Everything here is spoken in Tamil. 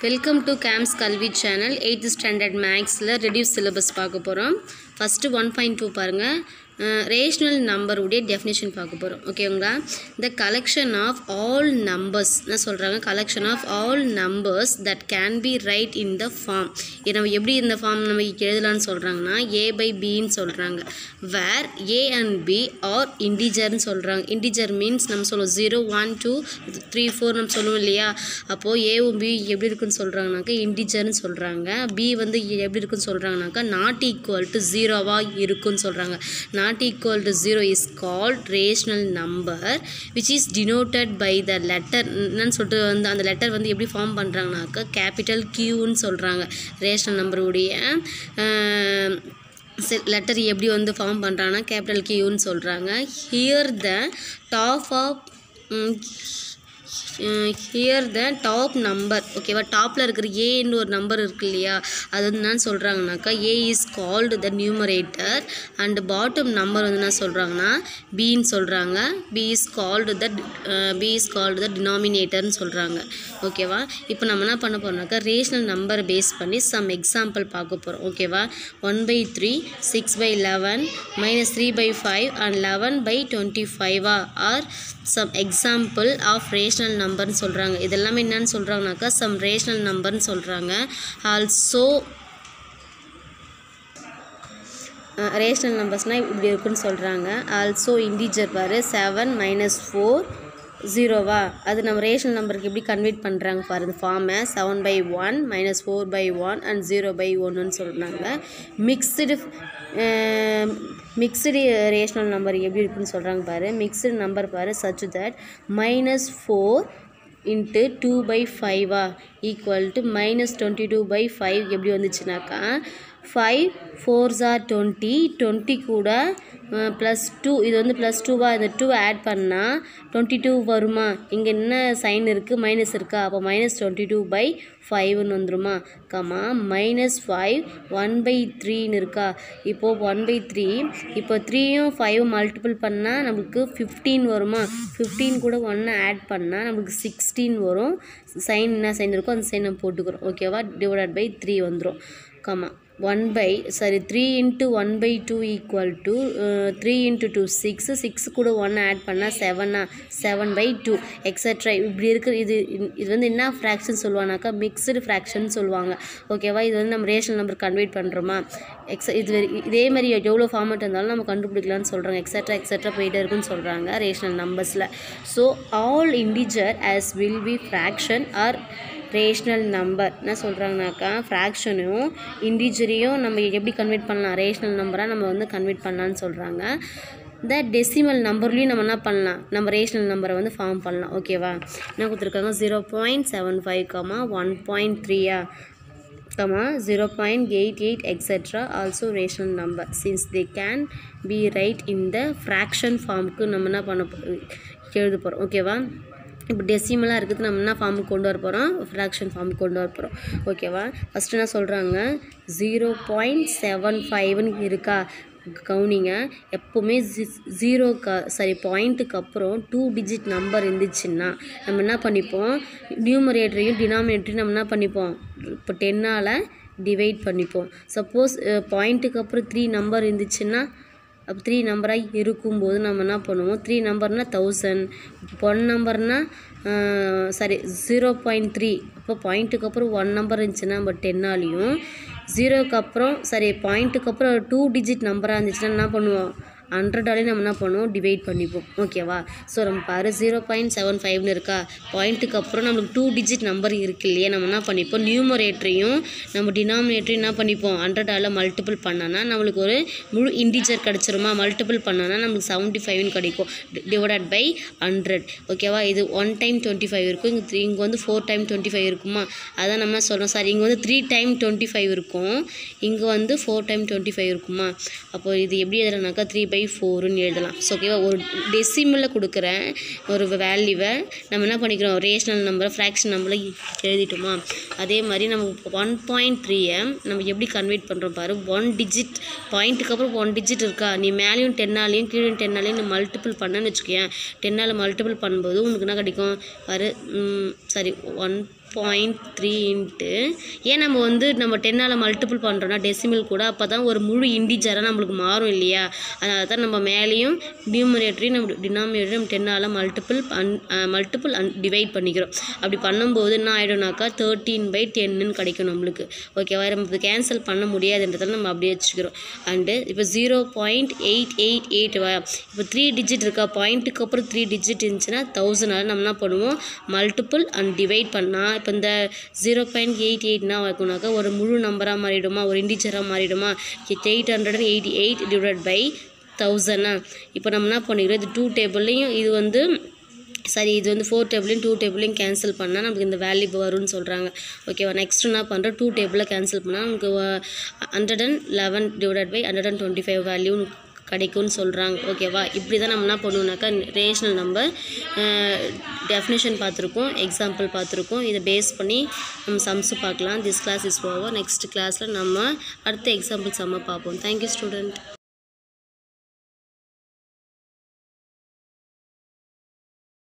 welcome to games Kalvi channel eighth standard மேக்ஸில் ரெடியூஸ் சிலபஸ் பார்க்க போகிறோம் ஃபஸ்ட்டு ஒன் பாயிண்ட் டூ பாருங்கள் ரேஷ்னல் நம்பருடைய டெஃபினேஷன் பார்க்க போகிறோம் ஓகேங்களா the collection of all numbers என்ன சொல்கிறாங்க collection of all numbers that can be write in the form நம்ம எப்படி இந்த ஃபார்ம் நம்ம எழுதலாம்னு சொல்கிறாங்கன்னா ஏ பை பின்னு சொல்கிறாங்க where A and B are இண்டிஜர்னு சொல்கிறாங்க இண்டிஜர் மீன்ஸ் நம்ம சொல்லுவோம் zero one two three four நம்ம சொல்லுவோம் இல்லையா அப்போது ஏவும் பி எப்படி இருக்குன்னு சொல்கிறாங்கனாக்கா இண்டிஜர்னு சொல்கிறாங்க பி வந்து எப்படி இருக்குன்னு சொல்கிறாங்கனாக்கா நாட் ஈக்குவல் டு ஜீரோவாக இருக்குன்னு சொல்கிறாங்க not equal to zero is called rational number which is denoted by the letter என்னன்னு சொல்லிட்டு வந்து அந்த லெட்டர் வந்து எப்படி ஃபார்ம் பண்ணுறாங்கனாக்கா கேபிட்டல் கியூன்னு சொல்கிறாங்க ரேஷ்னல் நம்பருடைய லெட்டர் எப்படி வந்து ஃபார்ம் பண்ணுறாங்கன்னா கேபிட்டல் கியூன்னு சொல்கிறாங்க here the top of here the top number ஓகேவா டாப்பில் இருக்கிற ஏன்னு ஒரு நம்பர் இருக்கு இல்லையா அது வந்து என்ன சொல்கிறாங்கனாக்கா A is called the numerator and bottom number வந்து என்ன சொல்கிறாங்கன்னா பின்னு சொல்கிறாங்க B is called the B is called the டினாமினேட்டர்னு சொல்கிறாங்க ஓகேவா இப்போ நம்ம என்ன பண்ண போகிறோம்னாக்கா ரேஷனல் நம்பரை பேஸ் பண்ணி சம் எக்ஸாம்பிள் பார்க்க போகிறோம் ஓகேவா one by three six by eleven minus three by five and eleven by twenty ஃபைவா are some example of rational நம்பர்னு சொல்கிறாங்க இதெல்லாமே என்னன்னு சொல்கிறாங்கனாக்கா சம் ரேஷனல் நம்பர்னு சொல்கிறாங்க ஆல்சோ ரேஷனல் நம்பர்ஸ்னால் இப்படி இருக்குன்னு சொல்கிறாங்க ஆல்சோ இண்டிஜர் பாரு செவன் மைனஸ் ஃபோர் ஜீரோவா அது நம்ம ரேஷனல் நம்பருக்கு எப்படி கன்வெர்ட் பண்ணுறாங்க பாரு இந்த ஃபார்மை seven by one minus four by one and zero by ஒன்றுன்னு சொல்கிறாங்க மிக்ஸ்டு மிக்ஸ்டு ரேஷனல் நம்பர் எப்படி இருக்குன்னு சொல்கிறாங்க பாரு மிக்ஸ்டு நம்பர் பாரு such that minus four into two by ஃபைவா equal to minus twenty two by five எப்படி வந்துச்சுனாக்கா five fours are twenty twenty கூட ப்ளஸ் டூ இது வந்து ப்ளஸ் டூவாக இந்த டூ ஆட் பண்ணால் டுவெண்ட்டி டூ வருமா இங்கே என்ன சைன் இருக்குது மைனஸ் இருக்கா அப்போ மைனஸ் டுவெண்ட்டி டூ பை ஃபைவ்னு வந்துருமா comma minus five one by த்ரீன்னு இருக்கா இப்போது ஒன் பை த்ரீ இப்போ த்ரீயும் ஃபைவ் மல்டிபிள் பண்ணால் நமக்கு ஃபிஃப்டீன் வருமா ஃபிஃப்டீன் கூட ஒன்று ஆட் பண்ணால் நமக்கு சிக்ஸ்டீன் வரும் சைன் என்ன சைன் இருக்கோ அந்த சைன் நம்ம போட்டுக்கிறோம் ஓகேவா டிவைடட் பை த்ரீ வந்துடும் comma one by sorry three into one by two equal to three into two six six கூட ஒன் ஆட் பண்ணால் செவனா செவன் பை டூ எக்ஸட்ரா இப்படி இருக்கிற இது இது வந்து என்ன ஃப்ராக்ஷன் சொல்லுவாங்கனாக்கா மிக்சடு ஃப்ராக்ஷன் சொல்லுவாங்க ஓகேவா இது வந்து நம்ம ரேஷனல் நம்பர் கன்வெர்ட் பண்ணுறோமா எக்ஸ் இது இதே மாதிரி எவ்வளோ ஃபார்மேட் இருந்தாலும் நம்ம கண்டுபிடிக்கலாம்னு சொல்கிறாங்க எக்ஸட்ரா எக்ஸட்ரா போயிட்டே இருக்குன்னு சொல்கிறாங்க ரேஷனல் நம்பர்ஸில் so all integer as will be fraction or rational number என்ன சொல்கிறாங்கனாக்கா ஃப்ராக்ஷனையும் இண்டிஜரையும் நம்ம எப்படி கன்வெர்ட் பண்ணலாம் ரேஷ்னல் நம்பராக நம்ம வந்து கன்வெர்ட் பண்ணலான்னு சொல்கிறாங்க இந்த டெசிமல் நம்பர்லேயும் நம்ம என்ன பண்ணலாம் நம்ம ரேஷ்னல் நம்பரை வந்து ஃபார்ம் பண்ணலாம் ஓகேவா என்ன கொடுத்துருக்காங்க zero point seven five comma one point த்ரீயா comma zero point eight eight etcetera also rational number since they can be write in the fraction ஃபார்முக்கு நம்ம என்ன பண்ண எழுத போகிறோம் ஓகேவா இப்போ டெசிமலாக இருக்குது நம்ம என்ன ஃபார்முக்கு கொண்டு வர போகிறோம் ஃப்ராக்ஷன் ஃபார்முக்கு கொண்டு வர போகிறோம் ஓகேவா ஃபஸ்ட்டு என்ன சொல்கிறாங்க ஜீரோ பாயிண்ட் செவன் ஃபைவ்னு இருக்கா கவுனிங்க எப்போவுமே ஜி ஜீரோ க சாரி பாயிண்ட்டுக்கு அப்புறம் டூ டிஜிட் நம்பர் இருந்துச்சுன்னா நம்ம என்ன பண்ணிப்போம் நியூமரேட்டரையும் டினாமினேட்டரையும் நம்ம என்ன பண்ணிப்போம் இப்போ டென்னால் டிவைட் பண்ணிப்போம் சப்போஸ் பாயிண்ட்டுக்கு அப்புறம் த்ரீ நம்பர் இருந்துச்சுன்னா அப்போ த்ரீ நம்பராக இருக்கும்போது நம்ம என்ன பண்ணுவோம் த்ரீ நம்பர்னால் தௌசண்ட் ஒன் நம்பர்னால் சாரி ஜீரோ பாயிண்ட் த்ரீ அப்போ பாயிண்ட்டுக்கு அப்புறம் ஒன் நம்பர் இருந்துச்சுன்னா நம்ம டென்னாலையும் ஜீரோக்கு அப்புறம் சாரி பாயிண்ட்டுக்கு அப்புறம் டூ டிஜிட் நம்பராக இருந்துச்சுன்னா என்ன பண்ணுவோம் ஹண்ட்ரடாலே நம்ம என்ன பண்ணுவோம் டிவைட் பண்ணிப்போம் ஓகேவா ஸோ நம்ம பாரு ஜீரோ பாயிண்ட் செவன் ஃபைவ்னு இருக்கா பாயிண்ட்டுக்கு அப்புறம் நம்மளுக்கு டூ டிஜிட் நம்பர் இருக்கு இல்லையா நம்ம என்ன பண்ணிப்போம் நியூமரேட்டரையும் நம்ம டினாமினேட்டரையும் என்ன பண்ணிப்போம் ஹண்ட்ரடால் மல்டிபிள் பண்ணோன்னா நம்மளுக்கு ஒரு முழு இண்டிஜர் கிடச்சிருமா மல்டிபிள் பண்ணோன்னா நம்மளுக்கு செவன்ட்டி ஃபைவ்னு கிடைக்கும் டிவைடட் பை ஹண்ட்ரட் ஓகேவா இது ஒன் டைம் டுவெண்ட்டி ஃபைவ் இருக்கும் இங்கே த்ரீ இங்கே வந்து ஃபோர் டைம் டுவெண்ட்டி ஃபைவ் இருக்குமா அதான் நம்ம சொல்கிறோம் சார் இங்கே வந்து த்ரீ டைம் டுவெண்ட்டி ஃபைவ் இருக்கும் இங்கே வந்து ஃபோர் டைம் டுவெண்ட்டி ஃபைவ் இருக்குமா அப்போ இது எப்படி எழுதுறனாக்கா த்ரீ பை ஃபோருன்னு எழுதலாம் ஸோ ஓகேவா ஒரு டெசிமலில் கொடுக்குற ஒரு வேல்யூவை நம்ம என்ன பண்ணிக்கிறோம் ரேஷனல் நம்பரை ஃப்ராக்ஷன் நம்பரில் எழுதிட்டோமா அதே மாதிரி நம்ம ஒன் பாயிண்ட் த்ரீயை நம்ம எப்படி கன்வெர்ட் பண்ணுறோம் பாரு ஒன் டிஜிட் பாயிண்ட்டுக்கு அப்புறம் ஒன் டிஜிட் இருக்கா நீ மேலேயும் டென்னாலையும் கீழே டென்னாலையும் நீ மல்டிபிள் பண்ணன்னு வச்சுக்கோயேன் டென்னால் மல்டிபிள் பண்ணும்போது உனக்கு என்ன கிடைக்கும் பாரு sorry one point three into ஏன் நம்ம வந்து நம்ம டென்னால் மல்டிபிள் பண்ணுறோன்னா டெசிமல் கூட அப்போ தான் ஒரு முழு இண்டிஜராக நம்மளுக்கு மாறும் இல்லையா அதனால தான் நம்ம மேலேயும் நியூமரேட்டரையும் நம்ம டினாமினேட்டரையும் நம்ம டென்னால் multiple and multiple and divide பண்ணிக்கிறோம் அப்படி பண்ணும்போது என்ன ஆகிடும்னாக்கா தேர்ட்டீன் பை டென்னு கிடைக்கும் நம்மளுக்கு ஓகேவா நம்ம இப்போ கேன்சல் பண்ண முடியாதுன்றதால நம்ம அப்படியே வச்சுக்கிறோம் அண்டு இப்போ zero point eight eight eight இப்போ த்ரீ டிஜிட் இருக்கா பாயிண்ட்டுக்கு அப்புறம் த்ரீ டிஜிட் இருந்துச்சுன்னா தௌசண்டால் நம்ம என்ன பண்ணுவோம் மல்டிபிள் அண்ட் டிவைட் பண்ணால் இப்போ இந்த ஜீரோ பாயிண்ட் எயிட் எயிட்னா வைக்கணுனாக்கா ஒரு முழு நம்பராக மாறிடுமா ஒரு இண்டிஜராக மாறிடுமா eight hundred and eighty eight divide by தௌசண்டா இப்போ நம்ம என்ன பண்ணிக்கிறோம் இது டூ டேபிள்லையும் இது வந்து சரி இது வந்து ஃபோர் டேபிளையும் டூ டேபிளையும் கேன்சல் பண்ணால் நமக்கு இந்த வேல்யூ வரும்னு சொல்கிறாங்க ஓகேவா நெக்ஸ்ட் என்ன பண்ணுறோம் டூ டேபிளில் கேன்சல் பண்ணால் நமக்கு hundred and eleven divide by hundred and twenty five value கிடைக்கும்னு சொல்கிறாங்க ஓகேவா இப்படி தான் நம்ம என்ன பண்ணுவோம்னாக்கா ரேஷனல் நம்பர் டெஃபினேஷன் பார்த்துருக்கோம் எக்ஸாம்பிள் பார்த்துருக்கோம் இதை பேஸ் பண்ணி நம்ம சம்ஸு பார்க்கலாம் this class is over next கிளாஸில் நம்ம அடுத்த எக்ஸாம்பிள் சம்ம பார்ப்போம் தேங்க்யூ ஸ்டூடெண்ட்